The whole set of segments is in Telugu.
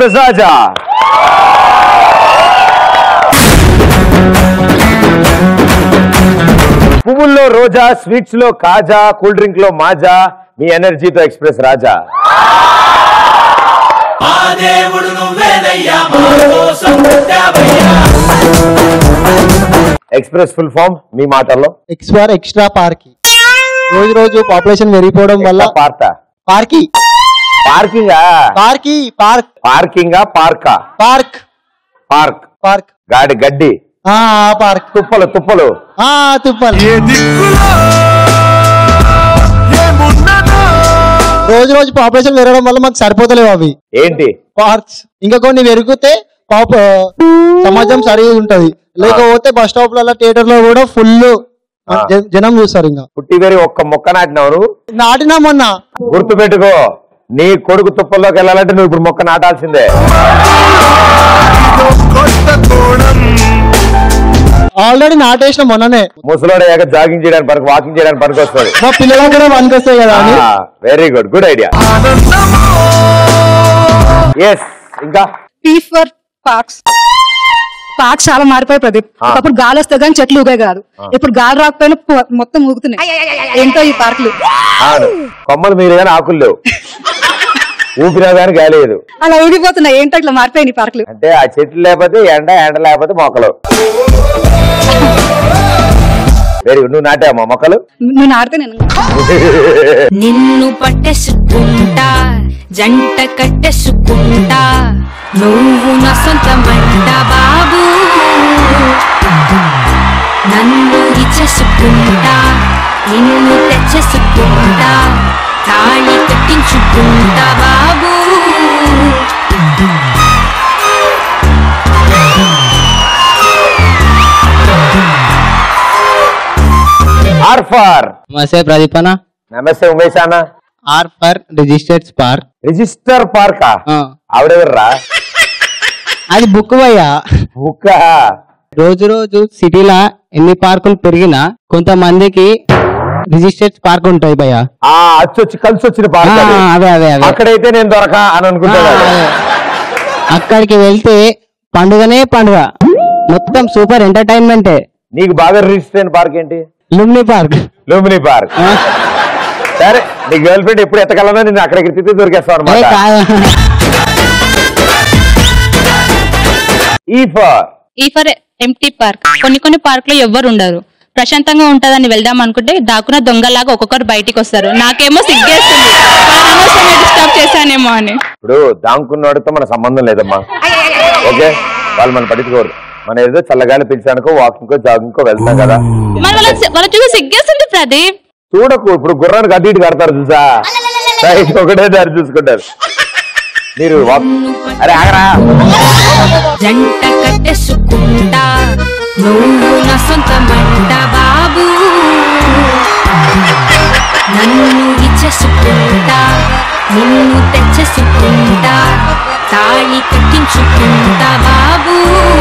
ఎక్స్ప్రెస్ రాజా పువ్వుల్లో రోజా స్వీట్స్ లో కాజా కూల్ డ్రింక్ లో మాజా మీ ఎనర్జీతో ఎక్స్ప్రెస్ రాజా మా దేవుడు నువ్వేనయ్యా మా కోసం పుట్టావయ్యా ఎక్స్ప్రెస్ ఫుల్ ఫామ్ మీ మాటల్లో ఎక్స్ఆర్ ఎక్స్ట్రా పార్కి రోజు రోజు పాపులేషన్ పెరిగిపోవడం వల్ల పార్ట పార్కి పార్కింగ్ పార్కి పార్క్ పార్కింగా పార్కా పార్క్ పార్క్ పార్క్ గాడి గడ్డి ఆ పార్క్ తుప్పలు తుప్పలు ఆ తుప్పల్ ఏ దిక్కులో ఏమున్నదో రోజు రోజు పాపులేషన్ పెరగడం వల్ల మాకు సరిపోతలేవు అవి ఏంటి పార్క్స్ ఇంకా కొన్ని పెరిగితే పాప సమాజం సరిగా ఉంటది లేకపోతే బస్ స్టాప్ లలో థియేటర్ లో కూడా ఫుల్ ఆ. జనం చూస్తారు ఇంకా పుట్టి వేరి ఒక్క మొక్క నాటినావు నువ్వు నాటినా మొన్న గుర్తు పెట్టుకో నీ కొడుకు తుప్పల్లోకి వెళ్ళాలంటే నువ్వు ఇప్పుడు మొక్క నాటాల్సిందే ఇదో కొత్త కోణం ఆల్రెడీ నాటేసిన మొన్ననే ముసలోడు అయ్యాక జాగింగ్ చేయడానికి పనికి వాకింగ్ చేయడానికి పనికి వస్తుంది మా పిల్లలకు కూడా పనికొస్తాయి కదా అని వెరీ గుడ్ గుడ్ ఐడియా ఆనందమో ఎస్ ఇంకా పీ ఫర్ పార్క్స్ పార్క్స్ చాలా మారిపోయాయి ప్రదీప్ ఆ. ఒకప్పుడు గాలి వస్తే కానీ చెట్లు ఊగే కాదు ఇప్పుడు గాలి రాకపోయినా పొ- మొత్తం ఊగుతున్నాయి ఏంటో ఈ పార్కులు అవును కొమ్మలు మీరు కానీ ఆకులు లేవు ఊపినా కానీ గాలేదు అలా ఊగిపోతున్నాయి ఏంటో ఇట్లా మారిపోయాయి ఈ పార్కులు అంటే ఆ చెట్లు లేకపోతే ఎండ ఎండ లేకపోతే మొక్కలు వెరీ గుడ్ నువ్వు నాటావమ్మా మొక్కలు నువ్వు నాడితే నేను నిన్ను పట్టేసుకుంటా జంట కట్టేసుకుంటా నువ్వు నా సొంతమంట బాబు నన్ను ఇచ్చేసుకుంటా నిన్ను తెచ్చేసుకుంటా తాళి కట్టించుకుంటా బాబు ఆర్ ఫార్ నమస్తే ప్రదీప్ అన్న నమస్తే ఉమేష్ అన్న R for registered spark register పార్కా ఆవిడెవర్రా అది బుక్ భయ్యా బుక్క రోజు రోజు సిటీలో ఎన్ని పార్కులు పెరిగినా కొంతమందికి రిజిస్టర్డ్ పార్క్ ఉంటాయి భయ్యా ఆ అచ్చొచ్చి కలిసి వచ్చిన ఆ, పార్క్ అది. అదే అదే అదే అక్కడైతే నేను దొరక అని ఆ, అనుకుంటాను అదే. అక్కడికి వెళ్తే పండుగనే పండుగ మొత్తం సూపర్ ఎంటర్టైన్మెంటే నీకు బాగా రిజిస్టర్ అయిన పార్క్ ఏంటి లుమ్ని పార్క్ లూమిని పార్క్ ఆ, సరే నీ గర్ల్ ఫ్రెండ్ ఎప్పుడు ఎత్తగలనో నేను అక్కడికి తిప్పి దొరికేస్తావు ఏ అనమాట కాదు ఈ ఫర్ ఈ ఫర్ ఎంటీ పార్క్ కొన్ని కొన్ని పార్క్ లో ఎవ్వరు ఉండరు ప్రశాంతంగా ఉంటదని వెళ్దాం అనుకుంటే దాకున దొంగలాగా ఒక్కొక్కరు బయటికి వస్తారు నాకేమో సిగ్గేస్తుంది వాళ్ళని అనవసరంగా డిస్టర్బ్ చేశానేమో అని ఇప్పుడు దాంకున్నవాడితో మన సంబంధం లేదమ్మా ఓకే వాళ్ళు మన పట్టించుకోరు మన ఏదో చల్లగాలి పిలిచానుకో వాకింగ్ కో జాగింగ్ కో వెళ్తాం కదా మరి వాళ్ళ వాళ్ళ చూసి సిగ్గేస్తుంది ప్రదీప్ చూడకు ఇప్పుడు గుర్రానికి అటు ఇటు కడతారు చూసా రైట్ ఒకటే దారి చూసుకుంటారు మీరు వాక్- అరే ఆగరా జంట కట్టేసుకుంటా నువ్వు నా సొంతమంట బాబు నన్ను ఇచ్చేసుకుంటా నిన్ను తెచ్చేసుకుంటా తాళి కట్టించుకుంటా బాబు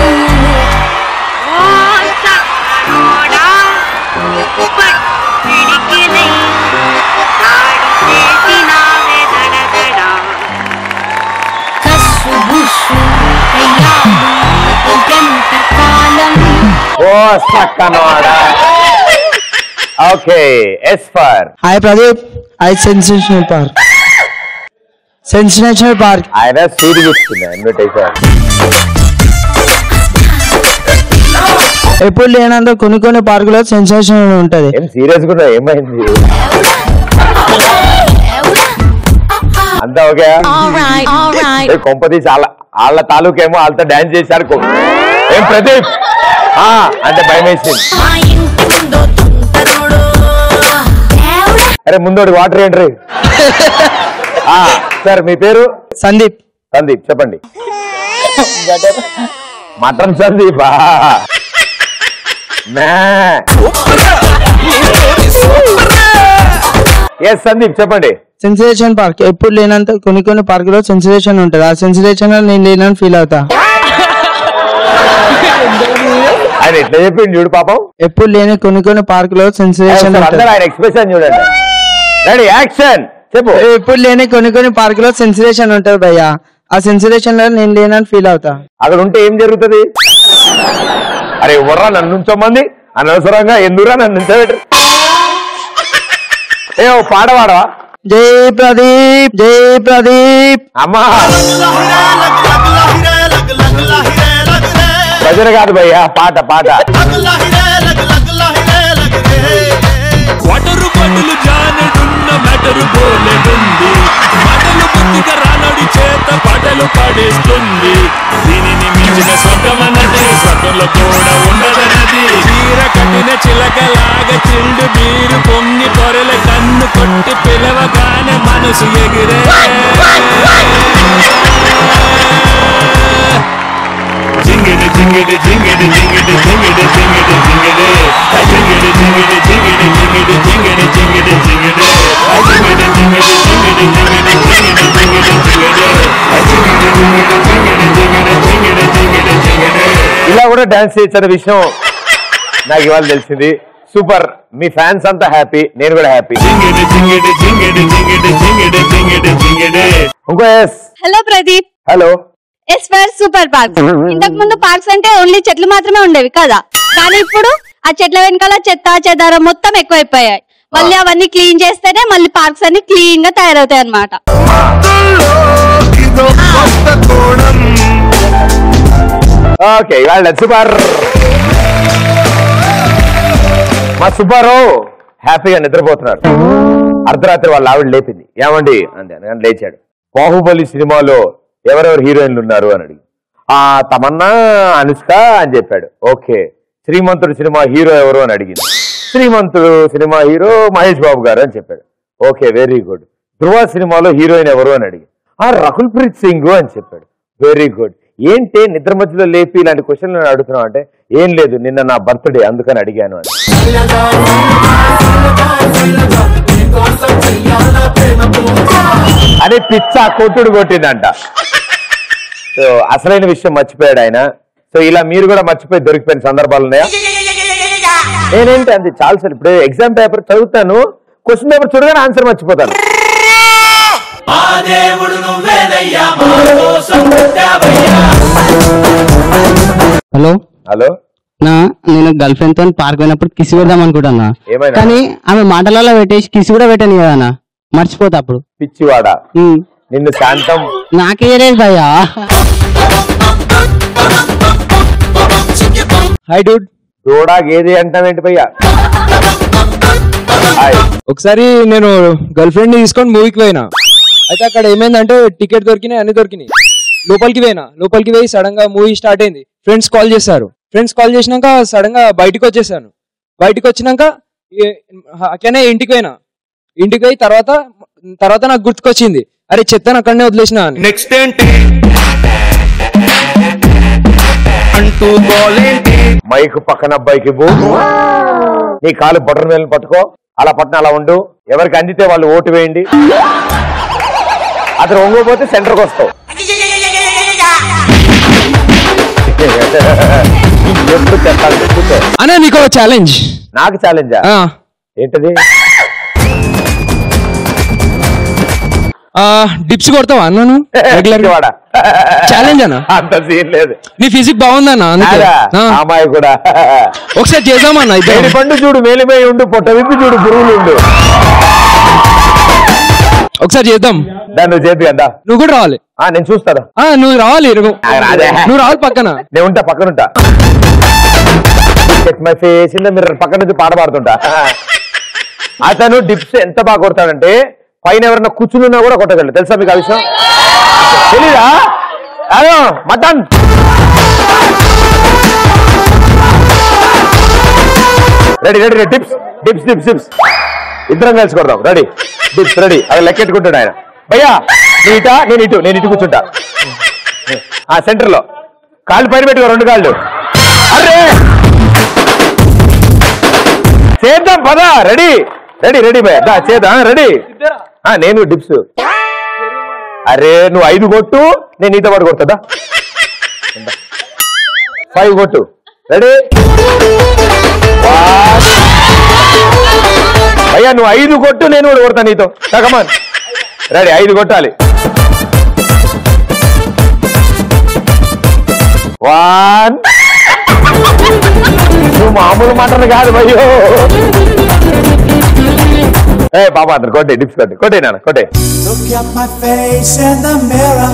కస్సు బుస్సు అయ్యాము ఓ గంట కాలం ఓ సక్కనోడా okay S for hi Pradeep I sensational park sensational park ఆయన సూది ఇచ్చింది ఇన్విటేషన్ ఎప్పుడు లేనంత కొన్ని కొన్ని పార్కులో సెన్సేషన్ ఉంటది ఏం సీరియస్ గా ఉన్నావు? ఏమైంది అంతా ఓకే ఏ కొంపతీసి వాళ్ళ వాళ్ళ తాలూకేమో వాళ్ళతో డాన్స్ చేశారు కో- ఏం ప్రదీప్ ఆ, అంటే భయం వేసింది మా ఇంటి ముందు తుంటరుడు అరే ముందోడి వాటర్ ఏంట్రీ ఆ, సార్ మీ పేరు సందీప్ సందీప్ చెప్పండి మటన్ సందీప్ ఎస్ సందీప్ చెప్పండి సెన్సేషన్ పార్క్ ఎప్పుడు లేనంత కొన్ని కొన్ని పార్కులో సెన్సేషన్ ఉంటది ఆ సెన్సేషన్ నేను లేనని ఫీల్ అవుతా ఆయన ఎట్లా చెప్పిండు చూడు పాపం ఎప్పుడు లేని కొన్ని కొన్ని పార్కులో సెన్సేషన్ ఒకసారి అందరూ ఆయన ఎక్స్ప్రెషన్ చూడండి రెడీ యాక్షన్ చెప్పు ఎప్పుడు లేని కొన్ని కొన్ని పార్కులో సెన్సేషన్ ఉంటది భయ్య ఆ సెన్సిటేషన్ లో నేను లేనని ఫీల్ అవుతా అక్కడ ఉంటే ఏం జరుగుతుంది అరే ఎవర్రా నన్ను ఉంచమంది అనవసరంగా ఎందుకురా నన్ను ఉంచబెట్టు ఏ ఓ పాట పాడవా జై ప్రదీప్ జై ప్రదీప్ అమ్మా భజన కాదు భయ్యా పాట పాట వటరు బదులు జానెడున్న మెటరు బోలెడుంది మటలు బుద్ధిగా రానడి చేత పటలు పడేస్తుంది దీనిని మించిన స్వర్గమన్నది స్వర్గంలో కూడా ఉండదన్నది చీర కట్టిన చిలకలాగా చిల్డు బీరు పొంగి పొరల కన్ను కొట్టి పిలవగానే మనసు ఎగిరే జింగిడి జింగిడి జింగిడి జింగిడి జింగిడి జింగిడి జింగిడి ఆ జింగిడి జింగిడి జింగిడి జింగిడి జింగిడి జింగిడి జింగిడి ఆ జింగిడి జింగిడి జింగిడి జింగిడి జింగిడి జింగిడి జింగిడి ఆ జింగిడి జింగిడి జింగిడి జింగిడి జింగిడి జింగిడి జింగిడి ఇలా కూడా డాన్స్ చేసిన విషయం నాకు ఇవాళ తెలిసింది సూపర్ మీ ఫ్యాన్స్ అంతా హ్యాపీ నేను కూడా హ్యాపీ జింగిడి జింగిడి జింగిడి జింగిడి జింగిడి జింగిడి జింగిడి ఇంకో S hello Pradeep hello S for super park ఇంతకు ముందు పార్క్స్ అంటే ఓన్లీ చెట్లు మాత్రమే ఉండేవి కదా కానీ ఇప్పుడు ఆ చెట్ల వెనకాల చెత్త చెదారం మొత్తం ఎక్కువైపోయాయి మళ్ళీ అవన్నీ క్లీన్ చేస్తేనే మళ్ళీ పార్క్స్ అన్ని క్లీన్ గా తయారవుతాయి అన్నమాట ఓకే ఇవాళ సూపర్ మా సుబ్బారావు హ్యాపీగా నిద్రపోతున్నారు అర్ధరాత్రి వాళ్ళ ఆవిడ లేపింది ఏమండి అంతే అని లేచాడు బాహుబలి సినిమాలో ఎవరెవరు హీరోయిన్లు ఉన్నారు అని అడిగి ఆ తమన్నా అనుష్క అని చెప్పాడు ఓకే శ్రీమంతుడు సినిమా హీరో ఎవరు అని అడిగింది శ్రీమంతుడు సినిమా హీరో మహేష్ బాబు గారు అని చెప్పాడు ఓకే వెరీ గుడ్ ధృవ సినిమాలో హీరోయిన్ ఎవరు అని అడిగి ఆ రకుల్ ప్రీత్ సింగ్ అని చెప్పాడు వెరీ గుడ్ ఏంటి నిద్ర మధ్యలో లేపి ఇలాంటి క్వశ్చన్లు నేను అడుగుతున్నావు అంటే ఏం లేదు నిన్న నా బర్త్డే అందుకని అడిగాను అని అని పిచ్చ కొట్టుడు కొట్టిందంట సో అసలైన విషయం మర్చిపోయాడు ఆయన సో ఇలా మీరు కూడా మర్చిపోయి దొరికిపోయిన సందర్భాలు ఉన్నాయా నేనేంటి అంతే చాలాసార్లు ఇప్పుడు ఎగ్జామ్ పేపర్ చదువుతాను క్వశ్చన్ పేపర్ చూడగానే ఆన్సర్ మర్చిపోతాను ఆ దేవుడు నువ్వేనయ్యా మా కోసం పుట్టావయ్యా హలో హలో నా నేను గర్ల్ ఫ్రెండ్ తో పార్క్ పోయినప్పుడు కిసి పెడదాం అనుకుంటున్నా ఏమైనా? కానీ ఆమె మాటలలో పెట్టేసి కిసి కూడా పెట్టాను కదా అన్న మర్చిపోతా అప్పుడు పిచ్చివాడ ఉమ్. నిన్ను శాంతం నాకే లేదు భయ్యా హై డూడ్ దూడా గేది అంటావేంటి భయ్యా హాయ్. ఒకసారి నేను గర్ల్ ఫ్రెండ్ ని తీసుకొని మూవీకి పోయినా అయితే అక్కడ ఏమైందంటే టికెట్ దొరికినాయి అన్ని దొరికినాయి లోపలికి పోయినా లోపలికి పోయి సడన్ గా మూవీ స్టార్ట్ అయింది ఫ్రెండ్స్ కాల్ చేశారు ఫ్రెండ్స్ కాల్ చేసినాక సడన్ గా బయటికి వచ్చేసాను బయటికి వచ్చినాక ఏ- అట్లనే ఇంటికి పోయినా ఇంటికి పోయి తర్వాత తర్వాత నాకు గుర్తుకొచ్చింది అరే చెత్తను అక్కడనే వదిలేసిన అని నెక్స్ట్ ఏంటి అంటూ గోలేంటి మైక్ పక్కన అబ్బాయికి ఇవ్వు నీ కాలు బటర్ వేలను పట్టుకో అలా పట్టిన అలా ఉండు ఎవరికి అందితే వాళ్ళు ఓటు వేయండి అతను ఒంగోపోతే సెంటర్కి వస్తావు ఎప్పుడు చెప్పాలి కూర్చో. అన్న నీకు ఛాలెంజ్ నాకు ఛాలెంజా ఏంటది డిప్స్ కొడతావా అన్నాను రెగ్యులర్ పిచ్చివాడా. ఛాలెంజ్ అన్న అంత సీన్ లేదు నీ ఫిజిక్ బాగుందన్న అందుకే అదా, ఆ, అమ్మాయి కూడా ఒకసారి చేద్దామన్న మేడి ఇద్దరు పండు చూడు మేలిపోయి ఉండు పొట్ట విప్పి చూడు పురుగులు ఉండు ఒకసారి చేద్దాం దాన్ని నువ్వు చేతి కదా నువ్వు కూడా రావాలి ఆ నేను చూస్తాను ఆ నువ్వు రావాలి నువ్వు రాదే. నువ్వు రావాలి పక్కన నేను ఉంటా పక్కన ఉంటా మై ఫేస్ ఇన్ మిర్రర్ పక్కన నుంచి పాట పాడుతుంటా అతను డిప్స్ ఎంత బాగా కొడతాడంటే పైన ఎవరైనా కూర్చుని ఉన్నా కూడా కొట్టగలడు తెలుసా మీకు ఆ విషయం తెలీదా hello mutton ready ready ready tips dips dips dips ఇద్దరం కలిసి కొడదాం రెడీ డిప్స్ రెడీ అది లెక్కెట్టుకుంటాడు ఆయన భయ్యా నీ ఇటా నేను ఇటు నేను ఇటు కూర్చుంటా ఆ సెంటర్ లో కాళ్ళు పైన పెట్టుకో రెండు కాళ్ళు అరే చేద్దాం పద రెడీ రెడీ రెడీ భయ దా చేద్దాం రెడీ ఆ, నేను డిప్స్ అరే నువ్వు ఐదు కొట్టు నేను నీతో పాటు కొడుతుందా ఫైవ్ కొట్టు రెడీ అయ్యా నువ్వు ఐదు కొట్టు నేను కూడా కొడతా నీతో కమాన్ రెడీ ఐదు కొట్టాలి వన్ నువ్వు మామూలు మటన్ కాదు భయ్యో ఏ బాబా అతను కొట్టే డిప్స్ కొట్టే కొట్టే నాన్న కొట్టే Look at my face in the mirror.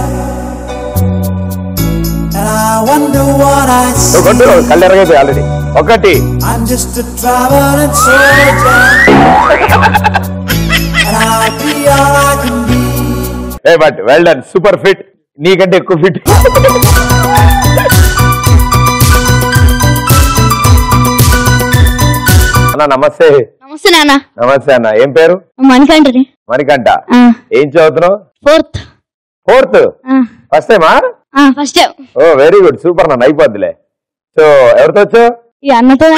And I wonder what I నువ్వు కొట్టు see. కళ్ళు ఎరగైపోయి ఆల్రెడీ ఒకటి I'm just a traveling soldier. and I'll be all I can be. ఏ but well done super fit నీకంటే ఎక్కువ ఫిట్ అన్న నమస్తే నమస్తే నాన్న నమస్తే అన్న ఏం పేరు మణికంఠని మణికంట ఏం చదువుతున్నావు ఫోర్త్ ఫోర్త్ ఫస్ట్ టైమా first oh very good super నన్ను అయిపోద్దిలే సో ఎవరితో వచ్చావు ఈ అన్నతో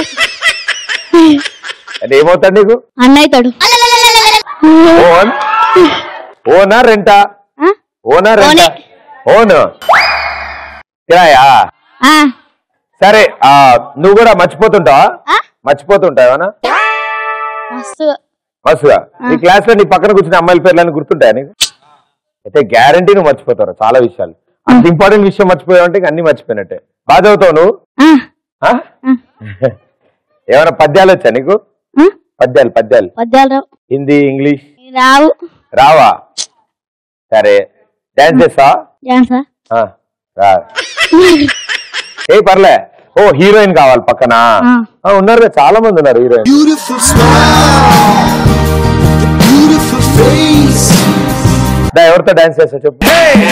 అంటే ఏమవుతాడు నీకు అన్న అవుతాడు ఓన్ ఓనా రెంటా ఓనా రెంటా ఓన్ కిరాయా సరే ఆ నువ్వు కూడా మర్చిపోతుంటావా మర్చిపోతుంటావా మస్తు మస్తుగా నీ క్లాస్ లో నీ పక్కన కూర్చున్న అమ్మాయిల పేర్లని గుర్తుంటాయా నీకు అయితే గ్యారంటీ నువ్వు మర్చిపోతావు చాలా విషయాలు అంత ఇంపార్టెంట్ విషయం మర్చిపోయావు అంటే ఇంక అన్ని మర్చిపోయినట్టే బాగా చదువుతావు నువ్వు ఆ? ఏమైనా పద్యాలు వచ్చా నీకు పద్యాలు పద్యాలు పద్యాలు రావు హిందీ ఇంగ్లీష్ రావు రావా సరే డాన్స్ చేస్తా డాన్సా రా ఏ పర్లే ఓ హీరోయిన్ కావాలి పక్కన ఆ, ఉన్నారు కదా, చాలా మంది ఉన్నారు heroine Beautiful smile. Beautiful face. దా, ఎవరితో డాన్స్ చేస్తా చెప్పు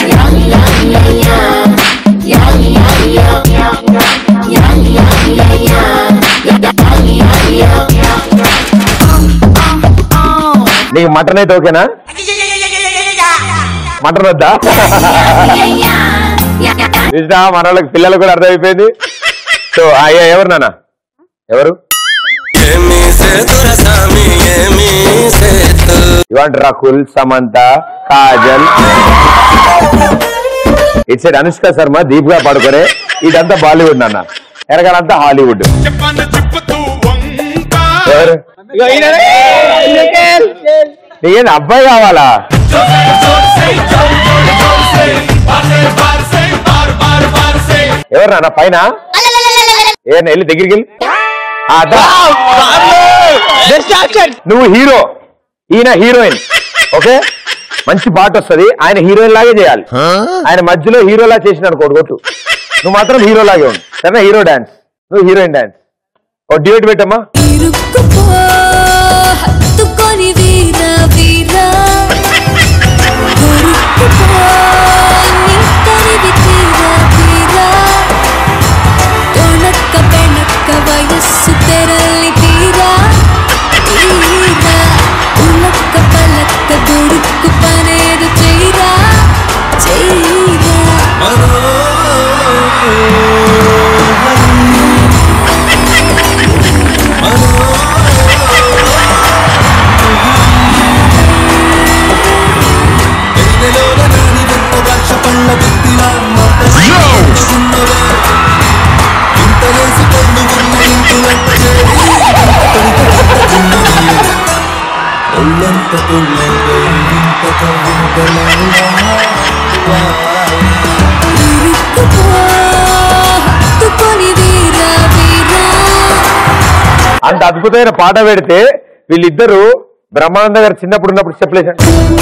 నీకు మటన్ అయితే ఓకేనా మటన్ వద్దా చూసినా మన వాళ్ళకి పిల్లలు కూడా అర్థమైపోయింది సో అయ్యా ఎవరు నాన్న ఎవరు ఇవాంటి రకుల్ సమంత కాజల్ ఇటు సైడ్ అనుష్క శర్మ దీప్ గా పడుకోరే ఇదంతా బాలీవుడ్ నాన్న ఎరగాలంతా హాలీవుడ్ ఎవరు నీకేంటి అబ్బాయి కావాలా ఎవరు నాన్న పైన ఏమన్నా వెళ్ళి దగ్గరికి వెళ్ళి ఆ, దా. నువ్వు హీరో ఈయన హీరోయిన్ ఓకే మంచి పాట వస్తది ఆయన హీరోయిన్ లాగే చేయాలి ఆయన మధ్యలో హీరోలా చేసినాడు కొడు కొట్టు నువ్వు మాత్రం హీరో లాగే ఉండు సరేనా హీరో డాన్స్ నువ్వు హీరోయిన్ డాన్స్ ఓ డ్యూట్ పెట్టమ్మా హత్తుకొని వీరా వీరా దొరుకుపో నింతరివి తీరా తీరా తొణక్క బెణక్క వయస్సు తెరలి తీరా తీరా ఉలక్క పలక్క దొడుక్కు పనేదు చేయరా చేయరా హత్తుకొని వీరా వీరా అంత అద్భుతమైన పాట పెడితే వీళ్ళిద్దరూ బ్రహ్మానంద గారు చిన్నప్పుడు ఉన్నప్పుడు చెప్పలేసాడు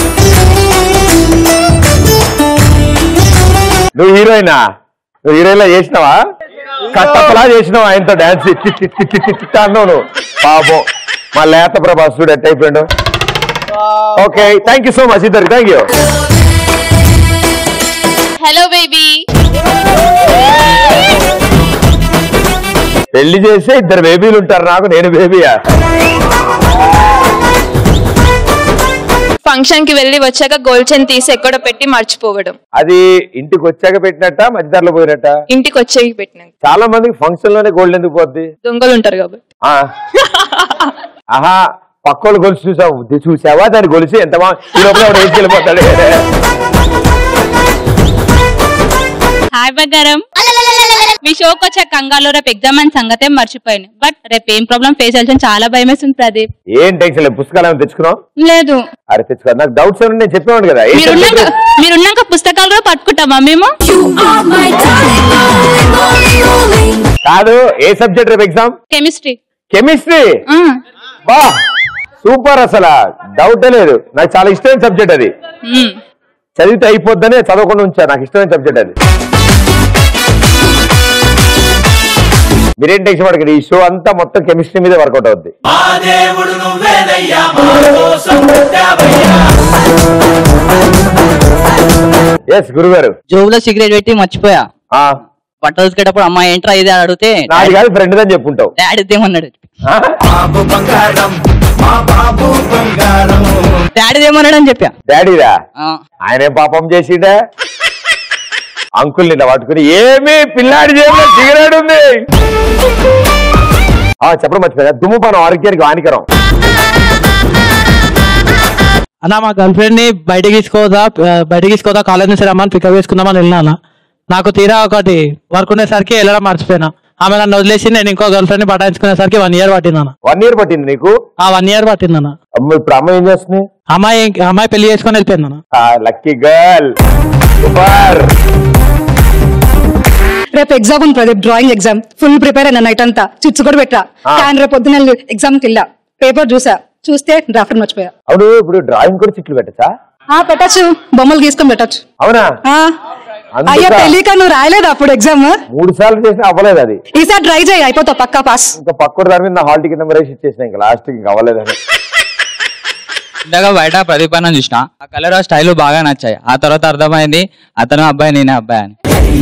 నువ్వు హీరోయినా నువ్వు హీరోయిన్ చేసినావా కట్టప్పలా చేసినావు ఆయనతో డాన్స్ అన్నావు నువ్వు పాపం మా లేత ప్రభాస్ చూడు ఎట్ అయిపోయాడు okay thank you so much ఇద్దరు థ్యాంక్ యూ హలో బేబీ పెళ్లి చేస్తే ఇద్దరు బేబీలు ఉంటారు నాకు నేను బేబీయా ఫంక్షన్ కి వెళ్ళి వచ్చాక గోల్డ్ చైన్ తీసి ఎక్కడో పెట్టి మర్చిపోవడం అది ఇంటికి వచ్చాక పెట్టినట్ట మధ్యదారిలో పోయినట్ట ఇంటికి వచ్చేకి పెట్టినాక చాలా మందికి ఫంక్షన్ లోనే గోల్డ్ ఎందుకు పోద్ది దొంగలు ఉంటారు కాబట్టి ఆ. ఆహా పక్కోళ్ళు గొలుసు చూసావు ఇది చూసావా దాని గొలుసు ఎంత బా ఈ లోపల వాడు ఏం వెళ్ళిపోతాడు హాయ్ బంగారం మీ షోకి వచ్చే కంగాలో రేపు ఎగ్జామ్ అని సంగతే మర్చిపోయాను బట్ రేపు ఏం ప్రాబ్లం ఫేస్ చేయాల్సిన చాలా భయం వేస్తుంది ప్రదీప్ ఏం టెన్షన్ లేదు పుస్తకాలు ఏమైనా తెచ్చుకున్నావు లేదు అరే తెచ్చుకో నాకు డౌట్స్ ఏమన్నా నేను చెప్పేవాడు కదా ఏం మీరున్నాక subject? మీరున్నాక పుస్తకాలు కూడా పట్టుకుంటామా మేము కాదు ఏ సబ్జెక్ట్ రేపు ఎగ్జామ్ కెమిస్ట్రీ కెమిస్ట్రీ బా సూపర్ అసలు డౌటే లేదు నాకు చాలా ఇష్టమైన సబ్జెక్ట్ అది చదివితే అయిపోద్దనే చదవకుండా ఉంచా నాకు ఇష్టమైన సబ్జెక్ట్ అది మీరేం టెన్షన్ పడకండి ఈ షో అంతా మొత్తం కెమిస్ట్రీ మీదే వర్కౌట్ అవుద్ది ఎస్ గురుగారు జోబులో సిగరెట్ పెట్టి మర్చిపోయా ఆ, బట్టలు ఉతికేటప్పుడు అమ్మ ఏంట్రా ఇది అని అడిగితే నాది కాదు ఫ్రెండ్ అని చెప్పుంటావు డాడీ ఏమన్నాడు ఆ? డాడీ ఏమన్నాడు అని చెప్పా డాడీరా ఆ, ఆయన ఏం పాపం చేసిండే అంకుల్ నిన్న పట్టుకుని ఏమి పిల్లాడి జేబులో సిగరెట్ ఉంది ఆ చెప్పడం మర్చిపోయా దుమ్ముపానం ఆరోగ్యానికి హానికరం అన్న మా గర్ల్ ఫ్రెండ్ ని బయటకి తీసుకోదా బయటకి తీసుకోదా కాలేజ్ నుంచి రమ్మని పికప్ చేసుకుందామని వెళ్ళినా అన్న. నాకు తీరా ఒకటి వర్క్ ఉండేసరికి వెళ్ళడం మర్చిపోయినా ఆమె నన్ను వదిలేసి నేను ఇంకో గర్ల్ ఫ్రెండ్ ని పటాయించుకునేసరికి వన్ ఇయర్ పట్టింది అన్న వన్ ఇయర్ పట్టింది నీకు ఆ వన్ ఇయర్ పట్టింది అన్న అమ్మ ఇప్పుడు అమ్మ ఏం చేస్తుంది అమ్మాయి అమ్మాయి పెళ్లి చేసుకొని వెళ్ళిపోయింది అన్న లక్కీ గర్ల్ సూపర్ రేపు ఎగ్జామ్ ఉంది Pradeep drawing exam full prepare అయినా నైట్ అంతా చిట్స్ కూడా పెట్టా ఆ. కానీ రేపు పొద్దున్న ఎగ్జామ్ కి వెళ్ళా పేపర్ చూసా చూస్తే డ్రాఫ్ట్ మర్చిపోయా అవును ఇప్పుడు డ్రాయింగ్ కూడా చిట్లు పెట్టచ్చా ఆ పెట్టచ్చు బొమ్మలు గీసుకొని పెట్టచ్చు అవునా ఆ. అందుకా? అయ్యో తెలియక నువ్వు రాయలేదు అప్పుడు ఎగ్జామ్ మూడు సార్లు చేసినా అవ్వలేదు అది ఈసారి ట్రై చేయి అయిపోతావు పక్కా పాస్ ఇంకా పక్కన దాని మీద నా హాల్ టికెట్ నెంబర్ వేసి ఇచ్చేసిన ఇంకా లాస్ట్ ఇంకా అవ్వలేదని ఇందాక బయట ప్రదీప్ అన్న చూసిన ఆ కలర్ ఆ స్టైల్ బాగా నచ్చాయి ఆ తర్వాత అర్థమైంది అతను అబ్బాయి నేనే అబ్బాయి అని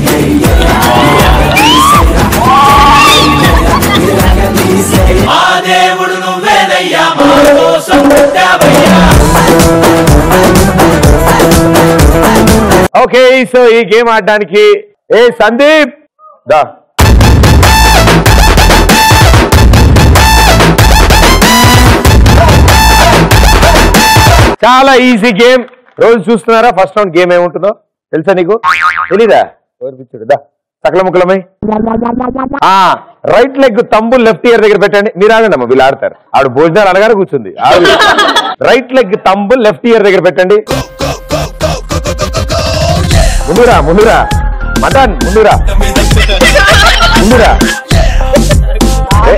ఓకే సో ఈ గేమ్ ఆడడానికి ఏ సందీప్ దా చాలా ఈజీ గేమ్ రోజు చూస్తున్నారా ఫస్ట్ రౌండ్ గేమ్ ఏముంటుందో తెలుసా నీకు తెలీదా ఎవరు పిచ్చాడు దా సకల ముక్కలమై ఆ right leg thumb left ear దగ్గర పెట్టండి మీరు ఆగండి అమ్మ వీళ్ళు ఆడతారు ఆవిడ భోజనాలు అనగానే కూర్చుంది right leg thumb left ear దగ్గర పెట్టండి ముందురా ముందురా మటన్ ముందురా ముందురా ఏ,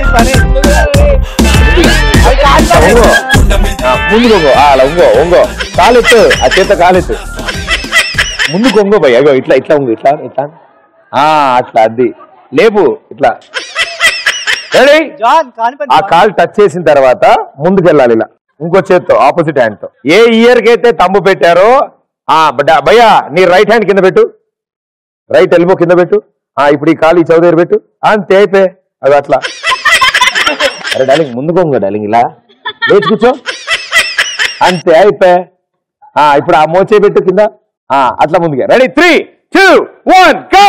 ఉంగో. ఆ, ముందుకు ఉంగో ఆ, అలా ఉంగో ఉంగో కాలెత్తు ఆ చేత కాలెత్తు ముందుకు ఉంగో భయ్ అగో ఇట్లా ఇట్లా ఉంగు ఇట్లా ఇట్లా ఆ అట్లా అది లేపు ఇట్లా రెడీ ఆ కాలు టచ్ చేసిన తర్వాత ముందుకు వెళ్ళాలి ఇలా ఇంకో చేత్తో ఆపోజిట్ హ్యాండ్ తో ఏ ఇయర్ కి అయితే తమ్ము పెట్టారో ఆ బడ్డా భయ్యా నీ రైట్ హ్యాండ్ కింద పెట్టు రైట్ ఎల్బో కింద పెట్టు ఆ ఇప్పుడు ఈ కాలు ఈ చౌ దగ్గర పెట్టు అంతే అయిపోయి అది అట్లా అరే డాలింగ్ ముందుకు ఉంగ డాలింగ్ ఇలా లేచి కూర్చో అంతే అయిపోయి ఆ ఇప్పుడు ఆ మోచే పెట్టు కింద ఆ అట్లా ముందుగా ready three two one go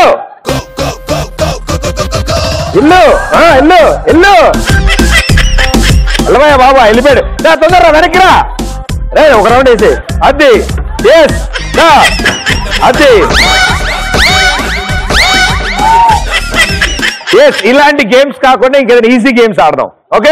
ఇల్లు ఆ, ఇల్లు ఇల్లు అల్లమయ్య బాబా వెళ్ళిపోయాడు దా, తొందరగా వెనక్కి రా రే ఒక రౌండ్ వేసి అది ఎస్ అది ఎస్ ఇలాంటి గేమ్స్ కాకుండా ఇంకేదైనా ఈజీ గేమ్స్ ఆడదాం ఓకే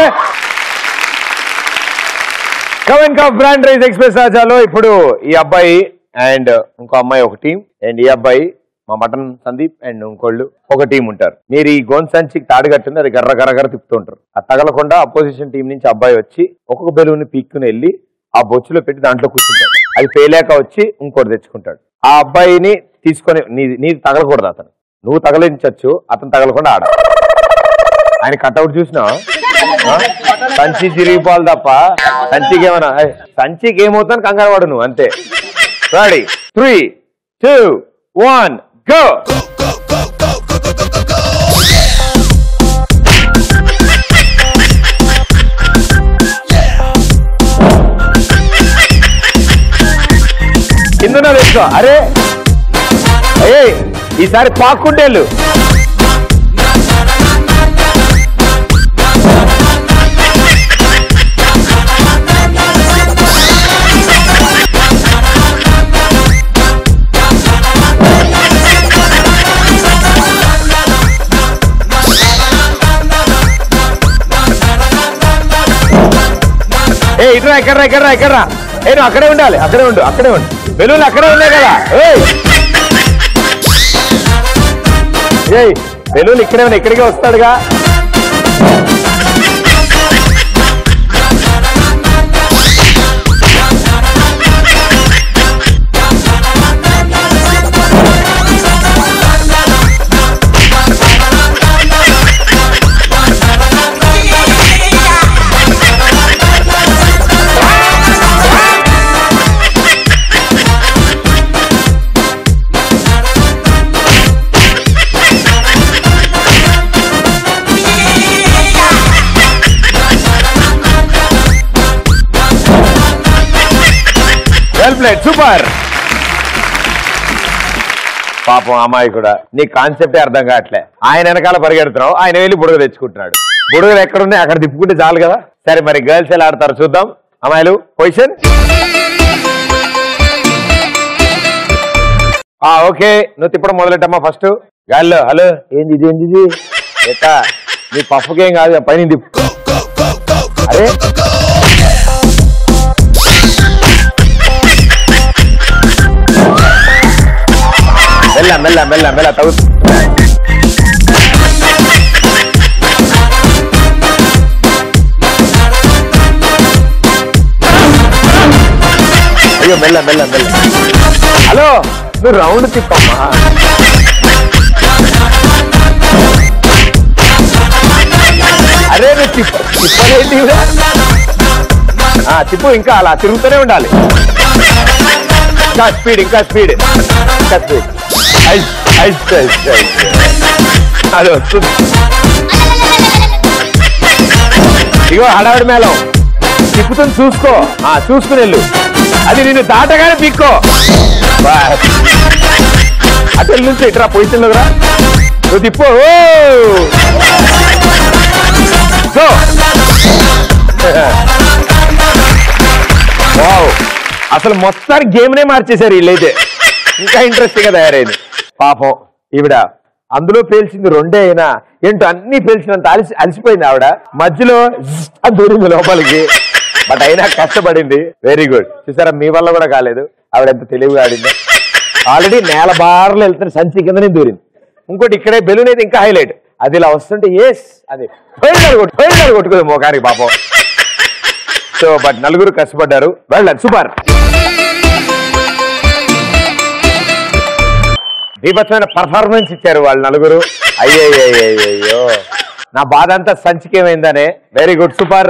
కవెన్ కప్ బ్రాండ్ రైస్ ఎక్స్ప్రెస్ రాజాలో ఇప్పుడు ఈ అబ్బాయి అండ్ ఇంకో అమ్మాయి ఒక టీం అండ్ ఈ అబ్బాయి మా మటన్ సందీప్ అండ్ ఇంకోళ్ళు ఒక టీం ఉంటారు మీరు ఈ గోన్ సంచికి తాడు కట్టింది అది గర్ర గర్ర గర్ర తిప్పుతుంటారు అది తగలకుండా అపోజిషన్ టీం నుంచి అబ్బాయి వచ్చి ఒక్కొక్క బెలూన్ పీక్కుని వెళ్ళి ఆ బొచ్చులో పెట్టి దాంట్లో కూర్చుంటాడు అది పేలాక వచ్చి ఇంకోటి తెచ్చుకుంటాడు ఆ అబ్బాయిని తీసుకొని నీ నీది తగలకూడదు అతను నువ్వు తగలించచ్చు అతను తగలకుండా ఆడ ఆయన కట్అవుట్ చూసినా సంచి చిరిగిపోవాలి తప్ప సంచికి ఏమన్నా ఏయ్, సంచికి ఏమవుతాను కంగారు పడు నువ్వు అంతే ready three two one go కింద వేసుకో అరే ఏ ఈసారి పాక్కుంటేళ్ళు ఏ ఇట్రా ఎక్కడ్రా ఎక్కడ్రా ఎక్కడ్రా ఏ నువ్వు అక్కడే ఉండాలి అక్కడే ఉండు అక్కడే ఉండు బెలూన్ అక్కడే ఉన్నాయి కదా ఏయ్ ఏయ్ బెలూన్ ఇక్కడే ఉన్నాయి ఇక్కడికే వస్తాడుగా వెల్ ప్లేడ్ సూపర్ పాపం అమ్మాయి కూడా నీ కాన్సెప్టే అర్థం కావట్లే ఆయన వెనకాల పరిగెడుతున్నావు ఆయన వెళ్ళి బుడగ తెచ్చుకుంటున్నాడు బుడగలు ఎక్కడున్నాయి అక్కడ తిప్పుకుంటే చాలు కదా సరే మరి గర్ల్స్ ఎలా ఆడతారు చూద్దాం అమ్మాయిలు పొజిషన్ ఆ ఓకే నువ్వు తిప్పడం మొదలెట్టమ్మా ఫస్ట్ గాల్లో హలో ఏంది ఇది ఏంది ఇది ఎట్టా నీ పప్పుకేం కాదు పైన తిప్పు అరే మెల్ల మెల్ల మెల్ల మెల్ల తగు అయ్యో మెల్ల మెల్ల మెల్ల హలో నువ్వు రౌండ్ తిప్పమ్మా అరే నువ్వు తిప్ప తిప్పలేంటి ఇవిడ? ఆ, తిప్పు ఇంకా అలా తిరుగుతూనే ఉండాలి ఇంకా స్పీడ్ ఇంకా స్పీడ్ ఇంకా speed ice ice ice ice అది వస్తుంది ఇగో హడావిడి మేళం తిప్పుతుంది చూసుకో ఆ చూసుకుని వెళ్ళు అది నిన్ను దాటగానే పిక్కో బస్. అటు వెళ్ళి నుంచి ఇట్రా పొజిషన్ రా నువ్వు తిప్పు ఓ! Go. వావ్ అసలు మొత్తానికి గేమ్ నే మార్చేశారు వీళ్ళైతే ఇంకా ఇంట్రెస్టింగ్ గా తయారైంది పాపం ఈవిడ అందులో పేల్చింది రెండే అయినా ఏంటో అన్ని పేల్చినంత అలసి అలసిపోయింది ఆవిడ మధ్యలో zzz అని దూరింది లోపలికి బట్ అయినా కష్టపడింది వెరీ గుడ్ చూసారా మీ వల్ల కూడా కాలేదు ఆవిడ ఎంత తెలివిగా ఆడిందో ఆల్రెడీ నేల బార్లు వెళ్తున్న సంచి కిందనే దూరింది ఇంకోటి ఇక్కడే బెలూన్ అయితే ఇంకా హైలైట్ అది ఇలా వస్తుంటే ఎస్ అది ఫైనల్ కొట్టు ఫైనల్ కొట్టుకుంది మోకానికి పాపం సో బట్ నలుగురు కష్టపడ్డారు వెళ్ళండి సూపర్ బీభత్సమైన పర్ఫార్మెన్స్ ఇచ్చారు వాళ్ళు నలుగురు అయ్యయ్యో నా బాధ అంతా సంచికేమైందనే వెరీ గుడ్ సూపర్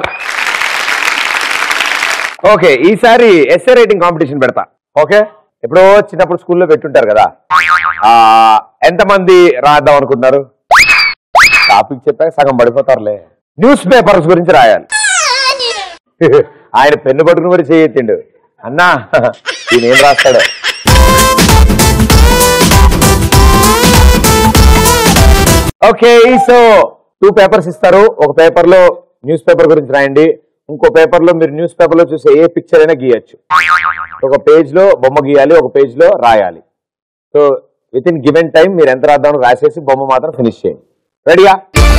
ఓకే ఈసారి ఎస్ఏ రైటింగ్ కాంపిటీషన్ పెడతా ఓకే ఎప్పుడో చిన్నప్పుడు స్కూల్లో పెట్టుంటారు కదా ఆ ఎంతమంది రాద్దాం అనుకుంటున్నారు టాపిక్ చెప్పాక సగం పడిపోతారులే న్యూస్ పేపర్స్ గురించి రాయాలి ఆయన పెన్ను పట్టుకుని మరి చేయెత్తిండు అన్నా ఈయన ఏం రాస్తాడు ఓకే సో టూ పేపర్స్ ఇస్తారు ఒక పేపర్ లో న్యూస్ పేపర్ గురించి రాయండి ఇంకో పేపర్ లో మీరు న్యూస్ పేపర్ లో చూసే ఏ పిక్చర్ అయినా గీయచ్చు ఒక పేజ్ లో బొమ్మ గీయాలి ఒక పేజ్ లో రాయాలి so within given time మీరు ఎంత రాద్దామని రాసేసి బొమ్మ మాత్రం ఫినిష్ చేయండి రెడీగా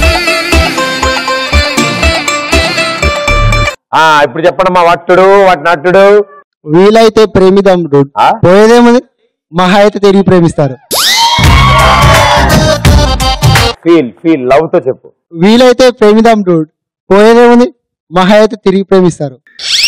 ఆ ఇప్పుడు చెప్పండి మా వట్టుడు వాటి నట్టుడు వీలైతే ప్రేమిదాం dude. పోయేదేముంది మహా అయితే తిరిగి ప్రేమిస్తారు ఫీల్ ఫీల్ లవ్ తో చెప్పు వీలైతే ప్రేమిదాం డూడ్ పోయేదేముంది మహా అయితే తిరిగి ప్రేమిస్తారు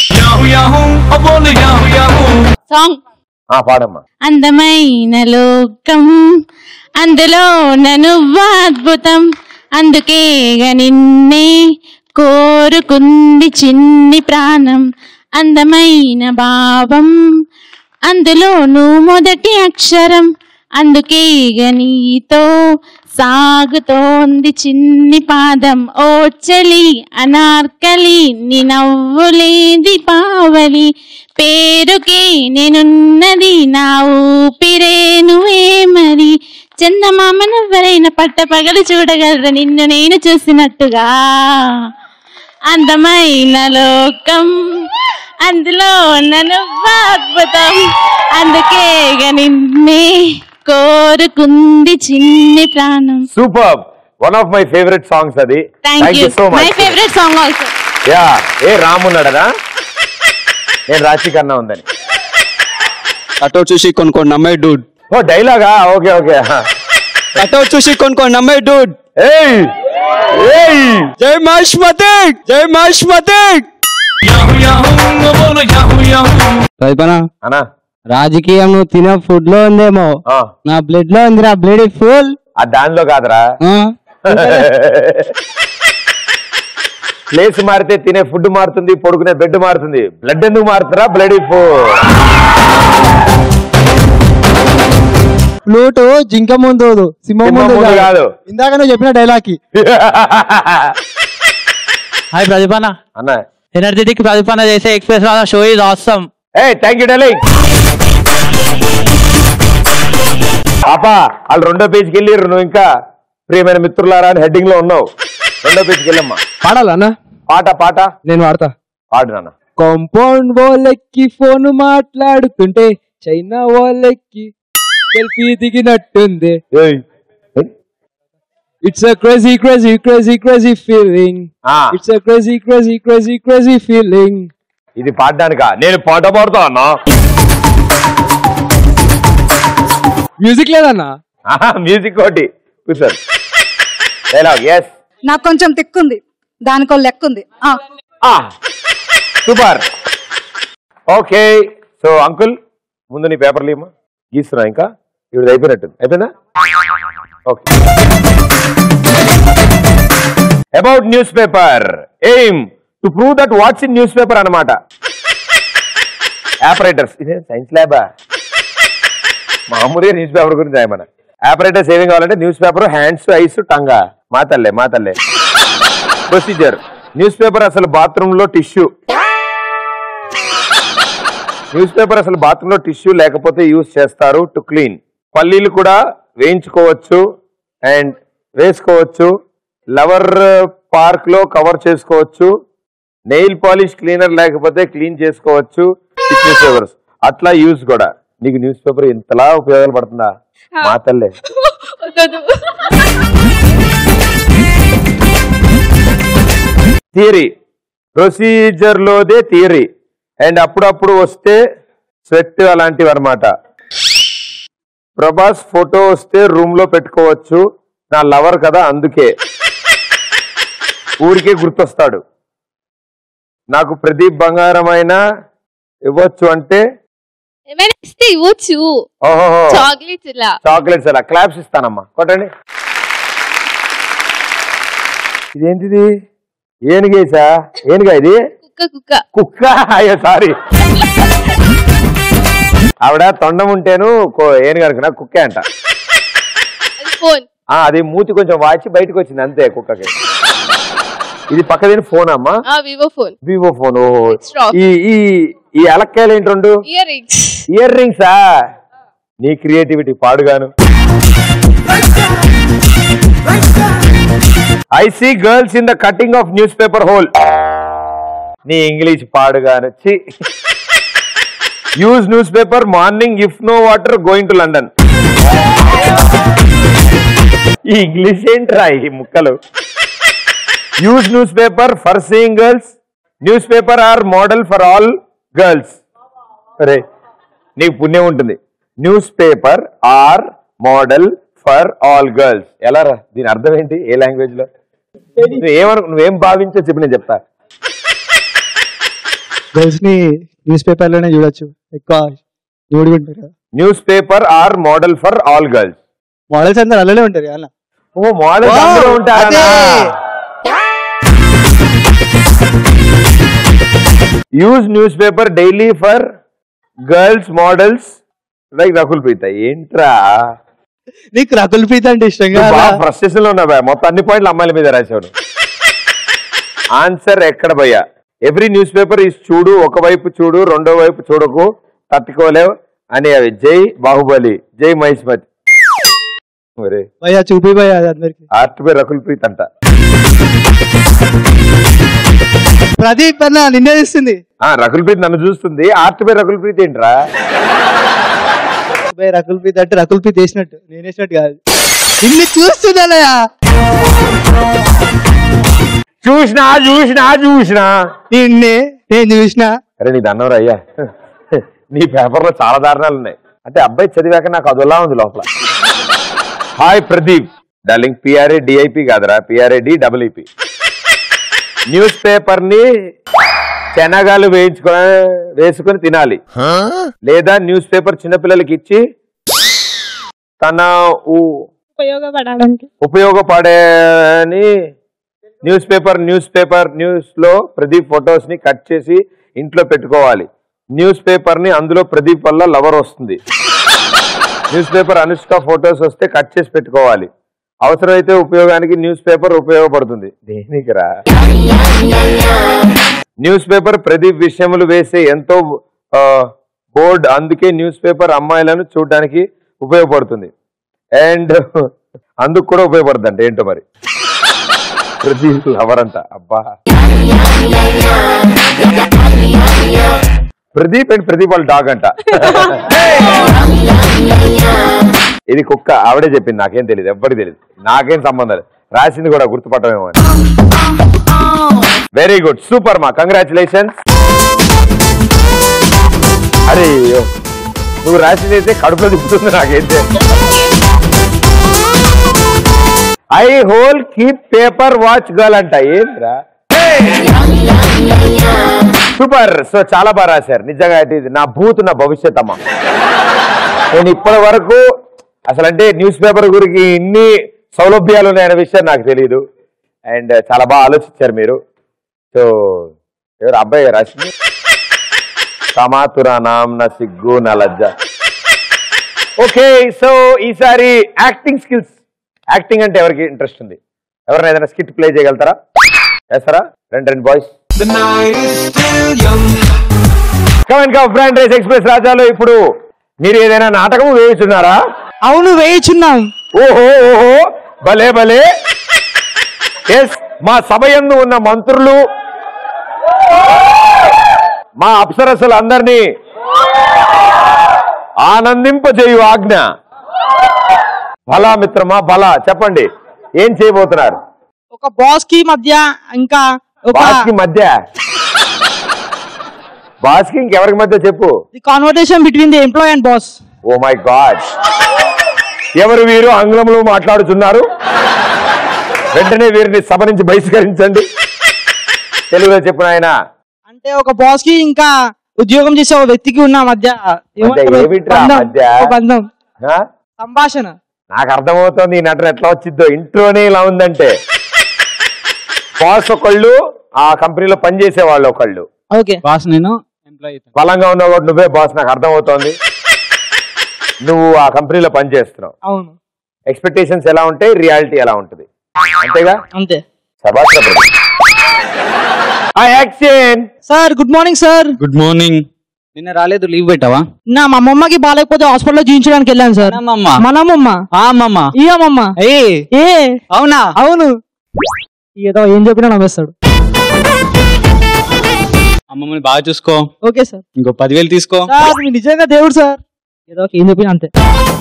సాంగ్ ఆ పాడమ్మా అందమైన లోకం అందులో నను అద్భుతం అందుకే నిన్నే కోరుకుంది చిన్ని ప్రాణం అందమైన భావం అందులోను మొదటి అక్షరం అందుకే నీతో సాగుతోంది చిన్ని పాదం ఓ చలి అనార్కలి నీ నవ్వులేది పావలి పేరుకే నేనున్నది నా ఊపిరే నువ్వే మరి చందమామనెవరైనా పట్ట పగలు చూడగలరు నిన్ను నేను చూసినట్టుగా అందమైన లోకం అందులో నన్ను అద్భుతం అందుకే నిన్నే కోరుకుంది చిన్ని ప్రాణం super one of my favourite songs అది thank you so my much favourite song also yeah ఏ రామ్ ఉన్నాడనా నేను రాశి కన్నా ఉందని కట్అవుట్ చూసి కొన్ని కొన్ని నమ్మే డూడ్ ఓ డైలాగా ఓకే ఓకే కట్అవుట్ చూసి కొన్ని కొన్ని నమ్మే డూడ్ ఏయ్ ఏయ్ జై మహేష్మతి జై మహేష్మతి ప్రతిపన అనా రాజకీయం నువ్వు తినే ఫుడ్ లో ఉందేమో నా బ్లడ్ లో ఉంది నా బ్లడ్ ఫుల్ ఆ దానిలో కాదురా ప్లేస్ మారితే తినే ఫుడ్ మారుతుంది పడుకునే బెడ్ మారుతుంది బ్లడ్ ఎందుకు మారుతుందా బ్లడ్ ఫో ఫ్లూట్ జింక ముందు ఊదు, సింహం సింహం ముందు ముందు కాదు. కాదు. ఇందాక నువ్వు చెప్పిన డైలాగ్ కి హాయ్ ప్రదీపన అన్న ఎనర్జెటిక్ ప్రదీపన చేసే ఎక్స్ప్రెస్ షో ఇస్ ఆసమ్ ఏ థ్యాంక్ యూ డార్లింగ్ పాపా వాళ్ళు రెండో పేజీకి వెళ్ళిర్రు నువ్వు ఇంకా ప్రియమైన మిత్రులారా అని హెడ్డింగ్ లో ఉన్నావు రెండో పేజీకి వెళ్ళమ్మా పాడాలన్నా పాట పాట నేను వాడతా పాడు నాన్న కాంపౌండ్ వాళ్ళకి ఫోన్ మాట్లాడుతుంటే చైనా వాళ్ళకి సెల్ఫీ దిగినట్టుంది it's a crazy crazy crazy crazy feeling it's a crazy crazy crazy crazy feeling ఇది పాడడానికా నేను పాట పాడుతా అన్నా మ్యూజిక్ లేదన్నా మ్యూజిక్ ఒకటి కూర్చోండి డైలాగ్ ఎస్ నాకు కొంచెం తిక్కుంది దానికో లెక్క ఉంది ఆ, సూపర్ ఓకే సో అంకుల్ ముందు నీ పేపర్లు ఇమ్మా గీస్తున్నా ఇంకా ఇప్పుడు అయిపోయినట్టు అయిపోయిందా okay about newspaper aim to prove that what's in newspaper అనమాట ఆపరేటర్స్ ఇదే సైన్స్ ల్యాబా మామూలుగా న్యూస్ పేపర్ గురించి రాయమన ఆపరేటర్స్ ఏమేం కావాలంటే న్యూస్ పేపర్ హ్యాండ్స్ ఐస్ టంగా మా తల్లే మా తల్లే ప్రొసీజర్ న్యూస్ పేపర్ అసలు బాత్రూమ్ లో టిష్యూ న్యూస్ పేపర్ అసలు బాత్రూమ్ లో టిష్యూ లేకపోతే యూజ్ చేస్తారు టు క్లీన్ పల్లీలు కూడా వేయించుకోవచ్చు అండ్ వేసుకోవచ్చు లవర్ పార్క్ లో కవర్ చేసుకోవచ్చు నెయిల్ పాలిష్ క్లీనర్ లేకపోతే క్లీన్ చేసుకోవచ్చు న్యూస్ పేపర్స్ అట్లా యూజ్ కూడా నీకు న్యూస్ పేపర్ ఇంతలా ఉపయోగాలు పడుతుందా మా తల్లే థియరీ ప్రొసీజర్ లోదే థియరీ అండ్ అప్పుడప్పుడు వస్తే స్వెట్ అలాంటివి అనమాట ప్రభాస్ ఫోటో వస్తే రూమ్ లో పెట్టుకోవచ్చు నా లవర్ కదా అందుకే ఊరికే గుర్తొస్తాడు నాకు ప్రదీప్ బంగారం అయినా ఇవ్వచ్చు అంటే ఏమైనా ఇస్తే ఇవ్వచ్చు ఓహోహో చాక్లెట్స్ ఇలా చాక్లెట్స్ అలా క్లాప్స్ ఇస్తానమ్మా కొట్టండి ఇదేంటిది ఏనుగేసా ఏనుగా ఇది కుక్క కుక్క కుక్క అయ్యో సారీ ఆవిడ తొండం ఉంటేను కో- ఏనుగు అనుకున్నా కుక్కే అంట ఫోన్ ఆ, అది మూతి కొంచెం వాచి బయటకు వచ్చింది అంతే కుక్కకి ఇది పక్కదేని ఫోన్ అమ్మా ఆ వివో ఫోన్ వివో ఫోన్ ఓహో Straw. ఈ ఈ ఈ అలక్కాయలు ఏంటి రెండు ఇయర్ రింగ్స్ ఇయర్ రింగ్సా నీ క్రియేటివిటీ పాడుగాను I see girls in the cutting of newspaper hole నీ ఇంగ్లీష్ పాడుగాను చి use newspaper morning if no water going to London ఈ ఇంగ్లీష్ ఏంట్రా ఈ ముక్కలు use newspaper for seeing girls newspaper are model for all girls అరే నీకు పుణ్యం ఉంటుంది newspaper are model for all girls ఎలా రా దీని అర్థం ఏంటి ఏ లాంగ్వేజ్ లో నువ్వు ఏమను నువ్వేం భావించో చెప్పి నేను చెప్తా గర్ల్స్ ని న్యూస్ పేపర్ లోనే చూడొచ్చు ఎక్కువ చూడుకుంటారు కదా newspaper are model for all girls models అందరు అలానే ఉంటారు కదా అన్న. ఓ మోడల్ Wow, అందులో ఉంటారా అదే. Use newspaper daily for girls models like Rakul Preet ఏంట్రా నీకు రకుల్ ప్రీత్ అంటే ఇష్టం నువ్వు కదా బాగా ఫ్రస్ట్రేషన్ లో ఉన్నావా మొత్తం అన్ని పాయింట్లు అమ్మాయిల మీద రాశాడు ఆన్సర్ ఎక్కడ భయ్యా ఎవ్రీ న్యూస్ పేపర్ ఇస్ చూడు ఒకవైపు చూడు రెండో వైపు చూడకు తట్టుకోలేవు అని అవి జై బాహుబలి జై మహిష్మతి ఒరే భయ్యా చూపి భయ్యా అది అందరికి ఆర్ట్ పై రకుల్ ప్రీత్ అంట ప్రదీప్ అన్న నిన్నే ఇస్తుంది ఆ రకుల్ ప్రీత్ నన్ను చూస్తుంది ఆర్ట్ పై రకుల్ ప్రీత్ ఏంట్రా భయ్ రకుల్ ప్రీత్ అంటే రకుల్ ప్రీత్ వేసినట్టు నేను వేసినట్టు కాదు నిన్ను చూస్తున్నానయ్యా చూసినా చూసినా చూసినా నిన్నే నేను చూసిన అరే నీ దన్నవరా అయ్యా నీ పేపర్లో చాలా దారుణాలు ఉన్నాయి అంటే అబ్బాయి చదివాక నాకు అదొలా ఉంది లోపల hi Pradeep darling P R A D I P కాదురా P R A D double E P newspaper ని శనగాలు వేయించుకొని వేసుకొని తినాలి లేదా న్యూస్ పేపర్ చిన్నపిల్లలకి ఇచ్చి తన ఊ- ఉపయోగపడడానికి ఉపయోగపడేని newspaper newspaper news లో ప్రదీప్ ఫొటోస్ ని కట్ చేసి ఇంట్లో పెట్టుకోవాలి న్యూస్ పేపర్ ని అందులో ప్రదీప్ వల్ల లవర్ వస్తుంది న్యూస్ పేపర్ అనుష్క ఫొటోస్ వస్తే కట్ చేసి పెట్టుకోవాలి అవసరమైతే ఉపయోగానికి న్యూస్ పేపర్ ఉపయోగపడుతుంది దేనికిరా న్యూస్ పేపర్ ప్రదీప్ విషయములు వేసే ఎంతో బోర్డ్ అందుకే న్యూస్ పేపర్ అమ్మాయిలను చూడడానికి ఉపయోగపడుతుంది అండ్ అందుకు కూడా ఉపయోగపడుతుంది అంటే ఏంటో మరి ప్రదీప్ లవర్ అంట అబ్బా ప్రదీప్ అండ్ ప్రదీప్ వాళ్ళ డాగ్ అంట ఇది కుక్క ఆవిడే చెప్పింది నాకేం తెలియదు ఎవ్వరికి తెలియదు నాకేం సంబంధం లేదు రాసింది కూడా గుర్తుపట్టమేమో అని వెరీ గుడ్ సూపర్ మా కంగ్రాచులేషన్స్ అరే అయ్యో. నువ్వు రాసింది అయితే కడుపులో తిప్పుతుంది నాకైతే I whole keep paper watch girl అంట ఏంద్రా సూపర్ సో చాలా బాగా రాశారు నిజంగా ఇది నా భూత్ నా భవిష్యత్ అమ్మ నేను ఇప్పటి వరకు అసలు అంటే న్యూస్ పేపర్ గురించి ఇన్ని సౌలభ్యాలు ఉన్నాయనే విషయం నాకు తెలియదు అండ్ చాలా బాగా ఆలోచించారు మీరు సో ఎవరు అబ్బాయి గారు రాసింది సమాతురా నామ్ నా సిగ్గు నా లజ్జ ఓకే సో ఈసారి యాక్టింగ్ స్కిల్స్ యాక్టింగ్ అంటే ఎవరికి ఇంట్రెస్ట్ ఉంది ఎవరైనా ఏదైనా స్కిట్ ప్లే చేయగలుగుతారా చేస్తారా రెండు రెండు బాయ్స్ కమెంట్ కా ఫ్రెండ్ రేస్ ఎక్స్ప్రెస్ రాజాలో ఇప్పుడు మీరు ఏదైనా నాటకం వేయుచున్నారా అవును వేయుచున్నాం ఓహో ఓహో భలే భలే ఎస్ మా సభ యందు ఉన్న మంత్రులు మా అప్సరసలు అందరినీ ఆనందింపజేయు ఆజ్ఞ బలా మిత్రమా బలా చెప్పండి ఏం చేయబోతున్నారు ఒక బాస్ కి మధ్య ఇంకా ఒక బాస్ కి మధ్య బాస్ కి ఇంకెవరికి మధ్య చెప్పు conversation between the employee and boss oh my God ఎవరు వీరు ఆంగ్లంలో మాట్లాడుతున్నారు వెంటనే వీరిని సభ నుంచి బహిష్కరించండి తెలుగులో చెప్పు నాయన అంటే ఒక బాస్ కి ఇంకా ఉద్యోగం చేసే ఒక వ్యక్తికి ఉన్న మధ్య ఏమంటారు? ఏమిట్రా బంధం. మధ్య? ఒక బంధం ఆ? సంభాషణ నాకు అర్థమవుతోంది ఈ నటన ఎట్లా వచ్చిద్దో ఇంట్లోనే ఇలా ఉందంటే బాస్ ఒకళ్ళు ఆ కంపెనీలో పనిచేసే వాళ్ళు ఒకళ్ళు ఓకే బాస్ నేను ఎంప్లాయీ బలంగా ఉన్నావు కాబట్టి నువ్వే బాస్ నాకు అర్థమవుతోంది నువ్వు ఆ కంపెనీలో పనిచేస్తున్నావు అవును ఎక్స్పెక్టేషన్స్ ఎలా ఉంటాయి రియాలిటీ ఎలా ఉంటుంది అంతేగా అంతే శభాష్ రా బ్రదర్. ఆ action sir good morning sir good morning నిన్న రాలేదు లీవ్ పెట్టావా నా మా అమ్మమ్మకి బాగాలేకపోతే హాస్పిటల్లో చూపించడానికి వెళ్ళాను సార్ మనమ్మమ్మ. మనమ్మమ్మ ఆ అమ్మమ్మ ఈ అమ్మమ్మ ఏ ఏ అవునా అవును ఏదో ఏం చెప్పినా నమ్మేస్తాడు అమ్మమ్మని బాగా చూసుకో ఓకే సార్ ఇంకో పదివేలు తీసుకో సార్ మీరు నిజంగా దేవుడు సార్ ఏదో ఒక ఏం చెప్పినా అంతే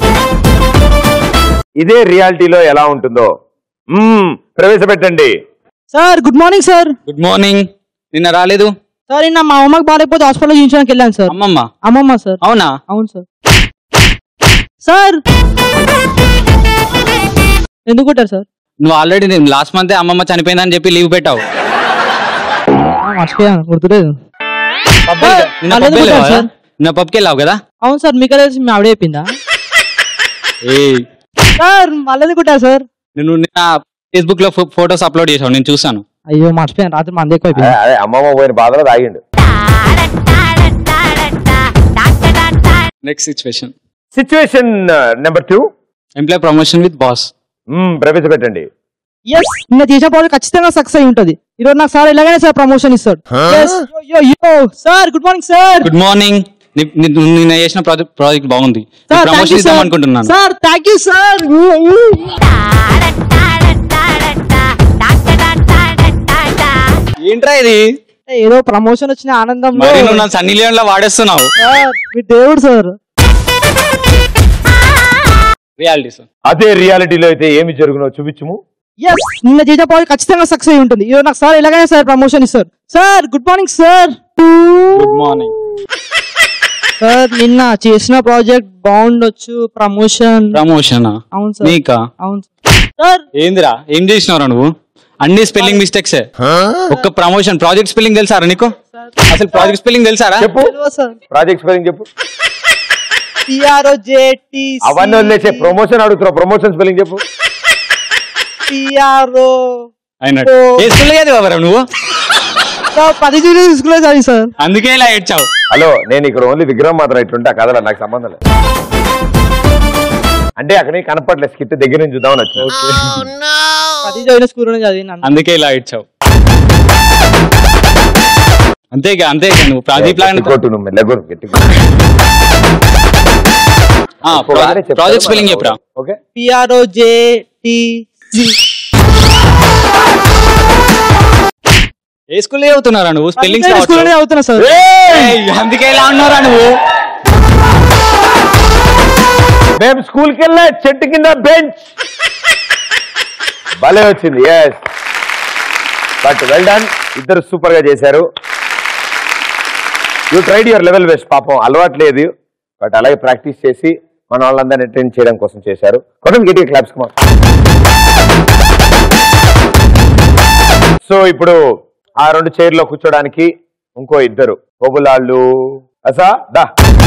ఇదే రియాలిటీలో ఎలా ఉంటుందో మ్మ్, ప్రవేశపెట్టండి sir good morning sir good morning నిన్న రాలేదు సార్ నిన్న మా అమ్మకి బాగాలేకపోతే హాస్పిటల్లో చూపించడానికి వెళ్ళాను సార్ అమ్మమ్మ అమ్మమ్మ సార్ అవునా అవును సార్ సార్ ఎందుకు కొట్టారు సార్ నువ్వు ఆల్రెడీ లాస్ట్ మంత్ అమ్మమ్మ చనిపోయిందని చెప్పి లీవ్ పెట్టావు ఆ, మర్చిపోయాను గుర్తులేదు నిన్న వాళ్ళు ఎందుకు పబ్కి కొట్టారు వెళ్ళావా? సార్? నిన్న పబ్కి వెళ్ళావు కదా అవును సార్ మీకు తెలిసి మీ ఆవిడ చెప్పిందా ఏ సార్ మళ్ళీ ఎందుకు కొట్టారు సార్ నేను నిన్న ఫేస్బుక్ లో ఫొటోస్ అప్లోడ్ చేసావు నేను చూసాను అయ్యో మర్చిపోయాను రాత్రి మంది ఎక్కువ అదే అదే అమ్మమ్మ పోయిన బాధలో తాగిండు next situation situation number two employee promotion with boss ప్రవేశపెట్టండి ఎస్ నిన్న చేసిన ప్రాజెక్ట్ ఖచ్చితంగా సక్సెస్ అయి ఉంటది ఈ రోజు నాకు సార్ ఎలాగైనా సార్ ప్రమోషన్ ఇస్తాడు Yes. Yo, yo, yo. Sir good morning sir good morning నిన్న చేసిన ప్రాజెక్ట్ ప్రాజెక్ట్ బాగుంది సార్ థ్యాంక్ ప్రమోషన్ యూ ఇద్దాం సార్ అనుకుంటున్నాను సార్ థ్యాంక్ యూ సార్ ఏంట్రా ఇది ఏదో ప్రమోషన్ వచ్చిన ఆనందంలో మరి నువ్వు నా సన్నీ లియోన్ లో వాడేస్తున్నావు సార్, మీ దేవుడు సార్ రియాలిటీ సార్ అదే రియాలిటీలో అయితే ఏమి జరుగునో చూపించుము ఎస్ నిన్న చేసిన ప్రాజెక్ట్ ఖచ్చితంగా సక్సెస్ అయి ఉంటుంది ఈ రోజు నాకు సార్ ఎలాగైనా సార్ ప్రమోషన్ ఇస్తారు sir good morning sir good morning sir నిన్న చేసిన ప్రాజెక్ట్ బాగుండొచ్చు ప్రమోషన్ ప్రమోషన్ అవును సార్ నీకా అవును సార్ ఏందిరా ఏం చేసినావురా నువ్వు అన్ని స్పెల్లింగ్ మిస్టేక్స్ ఒక్క ప్రమోషన్ ప్రాజెక్ట్ స్పెల్లింగ్ తెలుసారా నీకు అసలు ప్రాజెక్ట్ స్పెల్లింగ్ తెలుసారా చెప్పు సార్ ప్రాజెక్ట్ స్పెల్లింగ్ చెప్పు టిఆర్ఓ జేటి అవన్నీ వదిలేసే ప్రమోషన్ అడుగుతున్నావు ప్రమోషన్ స్పెల్లింగ్ చెప్పు టిఆర్ఓ అయినట్టు ఏ స్కూల్ కదా బాబరా నువ్వు సార్ పది జూలీ స్కూల్లో చదివి సార్ అందుకే ఇలా ఏడ్చావు హలో నేను ఇక్కడ ఓన్లీ విగ్రహం మాత్రం ఇట్లుంటే ఆ కథలో నాకు సంబంధం లేదు అంటే అక్కడ నీకు కనపడలేదు స్కిట్ దగ్గర నుంచి చూద్దామని వచ్చింది పది చదివిన స్కూల్లోనే చదివిన అందుకే ఇలా ఏడ్చావు అంతేగా అంతేగా నువ్వు ప్రదీప్ లాగా కొట్టు నువ్వు మెల్లగొట్టు గట్టిగా ప్రాజెక్ట్ స్పెల్లింగ్ చెప్పురా ఓకే పిఆర్ఓ జేటి ఏ స్కూల్ చదువుతున్నారా నువ్వు స్పెల్లింగ్ స్కూల్లోనే చదువుతున్నా సార్ అందుకే ఇలా ఉన్నారా నువ్వు మేము స్కూల్కి వెళ్ళే చెట్టు కింద బెంచ్ భలే వచ్చింది ఎస్ బట్ వెల్ డన్ ఇద్దరు సూపర్ గా చేశారు you tried your level best పాపం అలవాటు లేదు బట్ అలాగే ప్రాక్టీస్ చేసి మన వాళ్ళందరినీ అటెండ్ చేయడం కోసం చేశారు కొంచెం గట్టిగా క్లాప్స్ సో ఇప్పుడు ఆ రెండు చైర్లో కూర్చోడానికి ఇంకో ఇద్దరు బొబులాళ్ళు అసా దా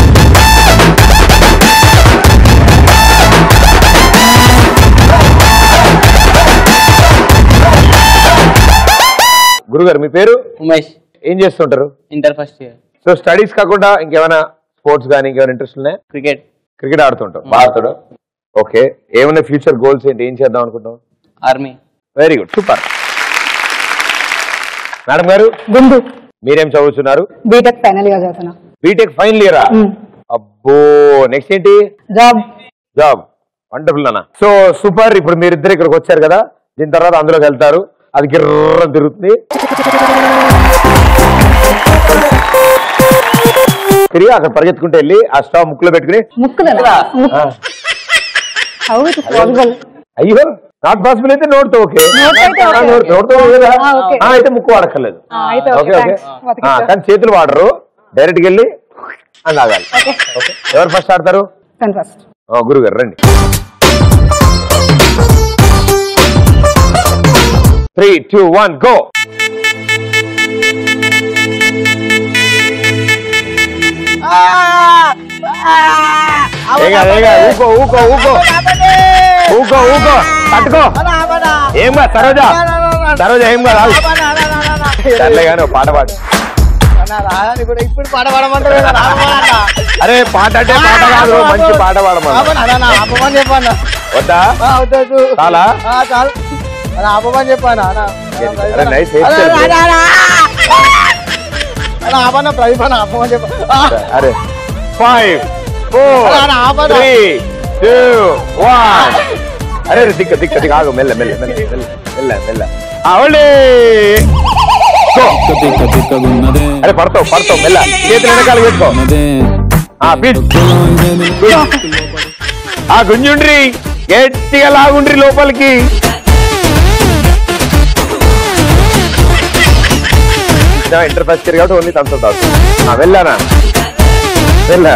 గురుగారు మీ పేరు ఉమేష్ ఏం చేస్తుంటారు inter first year so studies కాకుండా ఇంకేమైనా స్పోర్ట్స్ కానీ ఇంకేమైనా ఇంట్రెస్ట్ ఉన్నాయా క్రికెట్ క్రికెట్ ఆడుతుంటాం బాగా ఆడుతాడు ఓకే ఏమైనా ఫ్యూచర్ గోల్స్ ఏంటి ఏం చేద్దాం అనుకుంటాం army very good super madam గారు గుండు మీరేం చదువుతున్నారు బీటెక్ ఫైనల్ గా చదువుతున్నా బీటెక్ ఫైనల్ ఇయరా అబ్బో నెక్స్ట్ ఏంటి జాబ్ జాబ్ వండర్ఫుల్ అన్న సో సూపర్ ఇప్పుడు మీరిద్దరు ఇక్కడికి వచ్చారు కదా దీని తర్వాత అందులోకి వెళ్తారు అది గిర్ర తిరుగుతుంది తిరిగి అక్కడ పరిగెత్తుకుంటూ వెళ్ళి ఆ స్టవ్ ముక్కులో పెట్టుకుని ముక్కుదలా ఆ, హౌ ఇట్ ఇస్ పాసిబుల్ అయ్యో నాట్ పాసిబుల్ అయితే నోట్తో ఓకే Note అయితే okay. నోట్తో కదా ఆ, okay. ఆ, అయితే ముక్కు వాడక్కర్లేదు ఆ, అయితే okay, ఓకే ఓకే thanks. బతికించావు. ఆ, కానీ చేతులు వాడరు డైరెక్ట్కి వెళ్ళి అని లాగాలి ఓకే ఎవరు ఫస్ట్ ఆడతారు తను ఫస్ట్ ఆ, గురుగారు రండి త్రీ టూ వన్ గో ఏం కాదు, ఏం కాదు. ఊకో ఊకో ఊకో ఊకో ఊకో పట్టుకో ఏం కాదు సరోజా సరోజా ఏం కాదు ఆగు. సర్లే కానీ ఓ పాట పాడు ఇప్పుడు పాట పాడమంటారు కదా, నా పాట. అరే పాట అంటే పాట కాదు మంచి పాట పాడమన్నా ఆపనా, అన్నా, ఆపమని చెప్పన్నా వద్దా ఆ, వద్దు, వద్దు. చాలా ఆ, చాలు అన్నా, ఆపమని చెప్పానా అన్నా. అరే నైస్ అన్నా, అన్నా, అన్నా, అన్నా, ఆపన్నా ప్రదీప్ అన్న ఆపమని చెప్ప ఆ, అరే ఫైవ్ ఫోర్ అన్నా, అన్నా, ఆపన్నా. త్రీ టూ వన్ అరే అరే, దిక్క దిక్క దిక్క ఆగు మెల్ల మెల్ల మెల్ల మెల్ల మెల్ల మెల్ల అవళే అరే పడతావు పడతావు మెల్ల చేతులు వెనకాల పెట్టుకో ఆ పిచ్ ఆ గుంజుండ్రి గట్టిగా లాగుండ్రి లోపలికి ఇంటర్ ఫస్ట్ ఇయర్ కాబట్టి ఓన్లీ థమ్స్ అప్ ఆ వెళ్ళానా వెళ్ళా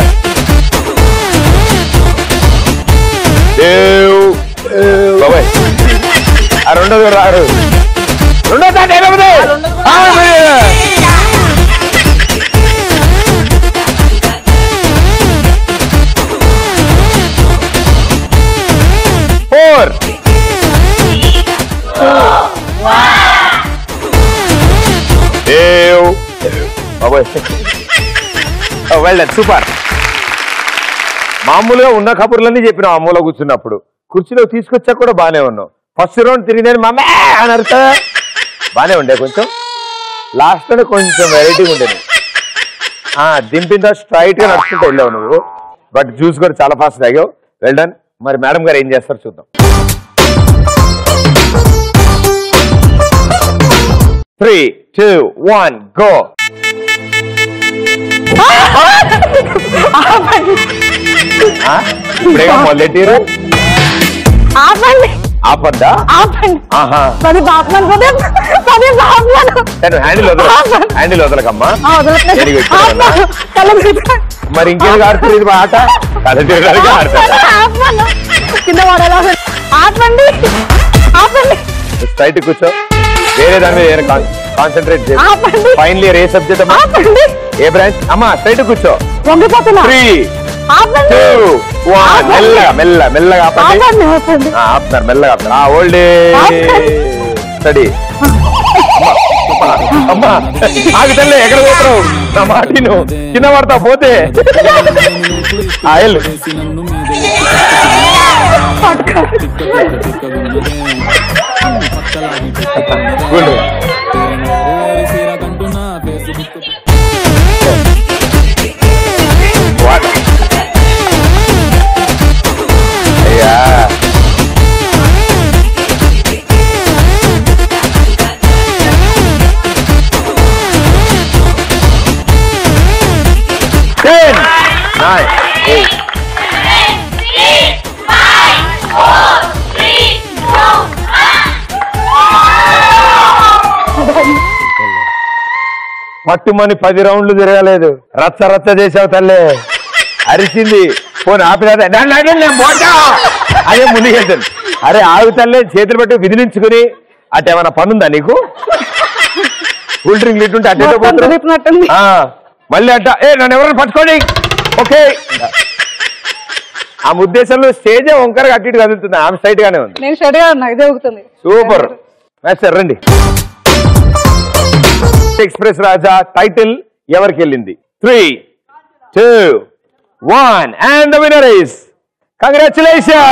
దేవ్ బాబాయ్ ఆ రెండోది కూడా రారు రెండో తాట ఏమవుతుంది ఆ, మీరు. ఫోర్ దేవ్ బాబాయ్ వెళ్ళండి సూపర్ మామూలుగా ఉన్న కబుర్లన్నీ చెప్పినాం అమ్మలో కూర్చున్నప్పుడు కుర్చీలో తీసుకొచ్చాక కూడా బానే ఉన్నావు ఫస్ట్ రౌండ్ తిరిగినది మమ్మే అని అర్థం బానే ఉండే కొంచెం లాస్ట్ లో కొంచెం వెరైటీగా ఉండేది ఆ దింపిన తర్వాత స్ట్రైట్ గా నడుచుకుంటూ వెళ్ళావు నువ్వు బట్ జ్యూస్ కూడా చాలా ఫాస్ట్ తాగావు వెల్ డన్ మరి మేడం గారు ఏం చేస్తారు చూద్దాం త్రీ టూ వన్ గో ఇప్పుడేగా మొదలెట్టారు ఆపండి ఆపద్దా ఆపండి ఆహా పది బాపమని పదే పదే బాపమను నేను హ్యాండిల్ వదల హ్యాండిల్ వదలకమ్మా వదలట్లేదు నేను ఇస్తున్నానా? ఆపమను. కళ్ళం తిప్ప- మరి ఇంకేది ఆడుతుంది ఇది మా ఆట కథ తిరగడానికి ఆడతాను ఆపమను. కింద పడేలా ఆపండి ఆపండి స్ట్రైట్ కూర్చో వేరే దాని మీద కాన్సన్ట్రేట్ ఆపండి. చేసి ఫైనల్ ఇయర్ ఏ సబ్జెక్ట్ అమ్మా ఆపండి ఏ బ్రాంచ్ అమ్మా స్ట్రైట్ కూర్చో వంగిపోతున్నా త్రీ ఆపండి టూ వన్ మెల్లగా మెల్ల మెల్లగా ఆపండి ఆపండి ఆపండి ఆ, ఆపుతారు మెల్లగా ఆపుతారు ఆ ఓల్డ్ స్టడీ అమ్మా ఆగు తల్లి ఎక్కడ పోతావు నా మాటిను కింద పడతా పోతే ఆ, వెళ్ళు. గుడ్. What? అయ్యా ten, nine, eight. పట్టుమని పది రౌండ్లు తిరగలేదు రచ్చ రచ్చ చేసావు తల్లే అరిచింది పోనీ ఆపిదా నేను పోతా అదే ముందుకెళ్తాను అరే ఆగు తల్లే చేతులు పెట్టి విదిలించుకుని అటు ఏమైనా పనుందా నీకు కూల్ డ్రింక్ ఇటుంటే అటు ఎటో పోతున్నావు? తిరిగినట్టుంది ఆ, మళ్ళీ అంట ఏ నన్ను ఎవరైనా పట్టుకోండి ఓకే ఆ ఉద్దేశంలో స్టేజే వంకరగా అటు ఇటు కదులుతుంది ఆమె స్ట్రైట్ గానే ఉంది నేను స్టడీ ఉన్నా ఇదే ఊగుతుంది సూపర్ సార్ రండి ఎక్స్ప్రెస్ రాజా టైటిల్ ఎవరికి వెళ్ళింది three two one and the winner is congratulation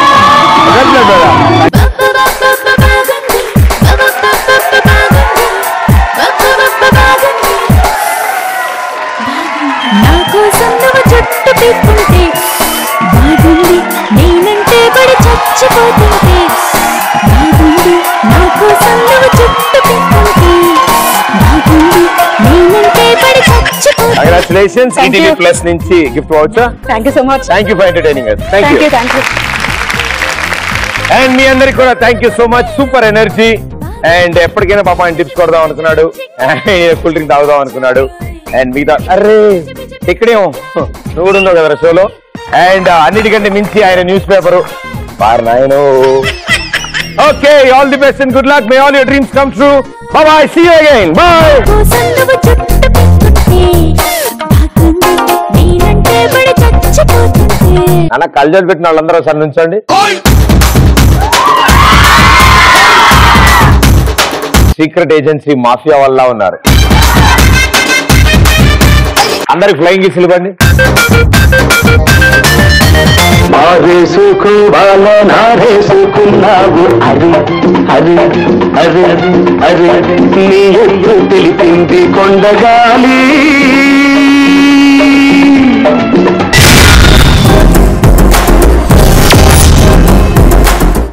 నా కోసం నువ్వు చుట్టు తిప్పుంటే బాగుంది నేనంటే పడి చచ్చిపోతుంటే బాగుంది నా కోసం నువ్వు చుట్టు తిప్పుంటే బాగుంది నేనంటే పడి చచ్చిపోతుంటే congratulations Thank ETV you. Plus నుంచి gift voucher thank you so much thank you for entertaining thank thank you you thank you and మీ అందరికి కూడా thank you so much super energy and ఎప్పటికైనా పాప ఆయన టిప్స్ కొడదాం అనుకున్నాడు కూల్ డ్రింక్ తాగుదాం అనుకున్నాడు అండ్ మిగతా అరే ఇక్కడేమో నువ్వు కూడా ఉన్నావు కదా షోలో అండ్ అన్నిటికంటే మించి ఆయన న్యూస్ పేపరు బార్ నాయను okay all the best and good luck may all your dreams come true bye see you again bye కోసం నువ్వు చుట్టు తిప్పుంటే బాగుంది నేనంటే పడి చచ్చిపోతుంటే అలా కళ్ళజోడు పెట్టిన వాళ్ళందరూ ఒకసారి నుంచండి సీక్రెట్ ఏజెన్సీ మాఫియా వల్ల ఉన్నారు అందరికి ఫ్లయింగ్ కిస్సులు ఇవ్వండి నారేసుకోవాల నారేసుకున్నావు అరి అరి అరి అరి నీ ఎత్తు తెలిపింది కొండగాలి